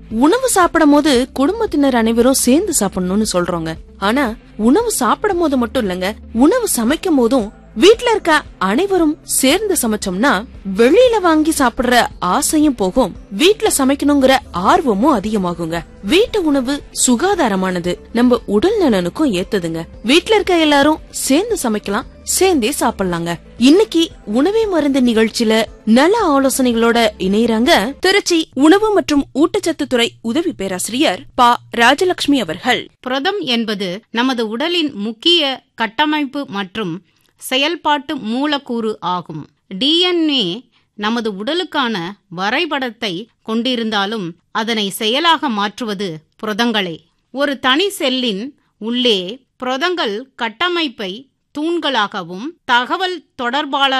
உணவு சாப்பிடும் போது குடும்பத்தினர் அனைவரும் சேர்ந்து சாப்பிடணும்னு சொல்றோங்க ஆனா உணவு சாப்பிடும் போது மட்டும் இல்லங்க உணவு சமைக்கும் போதும் வீட்ல இருக்க அனைவரும் சேர்ந்து சமைச்சோம்னா வெளியில வாங்கி சாப்பிடுற ஆசையும் போகும் வீட்ல சமைக்கணுங்கிற ஆர்வமும் அதிகமாகுங்க வீட்டு உணவு சுகாதாரமானது நம்ம உடல் நலனுக்கும் ஏத்ததுங்க வீட்ல இருக்க எல்லாரும் சேர்ந்து சமைக்கலாம் சேர்ந்தே சாப்பிடலாங்க இன்னைக்கு உணவே மருந்து நிகழ்ச்சியில நல ஆலோசனைகளோட இணையறாங்க திருச்சி உணவு மற்றும் ஊட்டச்சத்து துறை உதவி பேராசிரியர் பா ராஜலட்சுமி அவர்கள் புரதம் என்பது நமது உடலின் முக்கிய கட்டமைப்பு மற்றும் செயல்பாட்டு மூலக்கூறு ஆகும் டிஎன்ஏ நமது உடலுக்கான வரைபடத்தை கொண்டிருந்தாலும் அதனை செயலாக மாற்றுவது புரதங்களே ஒரு தனி செல்லின் உள்ளே புரதங்கள் கட்டமைப்பை தூண்களாகவும் தகவல் தொடர்பாளர்